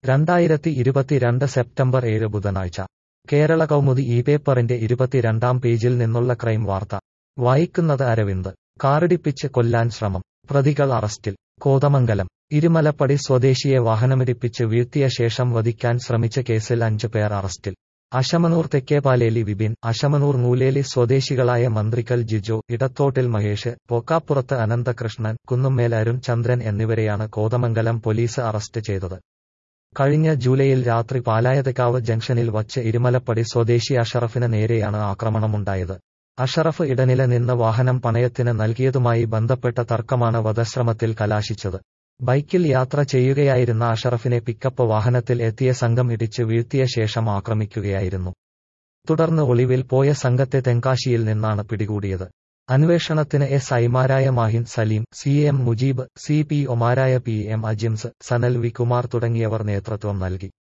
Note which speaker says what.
Speaker 1: രണ്ടായിരത്തി ഇരുപത്തിരണ്ട് സെപ്റ്റംബർ ഏഴ് ബുധനാഴ്ച കേരള കൗമുദി ഈ പേപ്പറിന്റെ ഇരുപത്തിരണ്ടാം പേജിൽ നിന്നുള്ള ക്രൈം വാർത്ത വായിക്കുന്നത് അരവിന്ദ് കാറിടിപ്പിച്ച് കൊല്ലാൻ ശ്രമം പ്രതികൾ അറസ്റ്റിൽ കോതമംഗലം ഇരുമലപ്പടി സ്വദേശിയെ വാഹനമിടിപ്പിച്ച് വീഴ്ത്തിയ ശേഷം വധിക്കാൻ ശ്രമിച്ച കേസിൽ അഞ്ച് പേർ അറസ്റ്റിൽ അശമനൂർ തെക്കേപാലേലി വിപിൻ അശമനൂർ നൂലേലി സ്വദേശികളായ മന്ത്രിക്കൽ ജിജോ ഇടത്തോട്ടിൽ മഹേഷ് പോക്കാപ്പുറത്ത് അനന്തകൃഷ്ണൻ കുന്നുമ്മേൽ അരുൺ ചന്ദ്രൻ എന്നിവരെയാണ് കോതമംഗലം പോലീസ് അറസ്റ്റ് ചെയ്തത് കഴിഞ്ഞ ജൂലൈയിൽ രാത്രി പാലായതക്കാവ് ജംഗ്ഷനിൽ വച്ച് ഇരുമലപ്പടി സ്വദേശി അഷറഫിന് നേരെയാണ് ആക്രമണമുണ്ടായത് അഷറഫ് ഇടനില നിന്ന് വാഹനം പണയത്തിന് നൽകിയതുമായി ബന്ധപ്പെട്ട തർക്കമാണ് വധശ്രമത്തിൽ കലാശിച്ചത് ബൈക്കിൽ യാത്ര ചെയ്യുകയായിരുന്ന അഷറഫിനെ പിക്കപ്പ് വാഹനത്തിൽ എത്തിയ സംഘം ഇടിച്ച് വീഴ്ത്തിയ ശേഷം ആക്രമിക്കുകയായിരുന്നു തുടർന്ന് ഒളിവിൽ പോയ സംഘത്തെ തെങ്കാശിയിൽ നിന്നാണ് പിടികൂടിയത് അന്വേഷണത്തിന് എസ് ഐമാരായ Mahin Saleem C M Mujeeb C P ഒമാരായ P M Ajims Sanal V Kumar തുടങ്ങിയവർ നേതൃത്വം നൽകി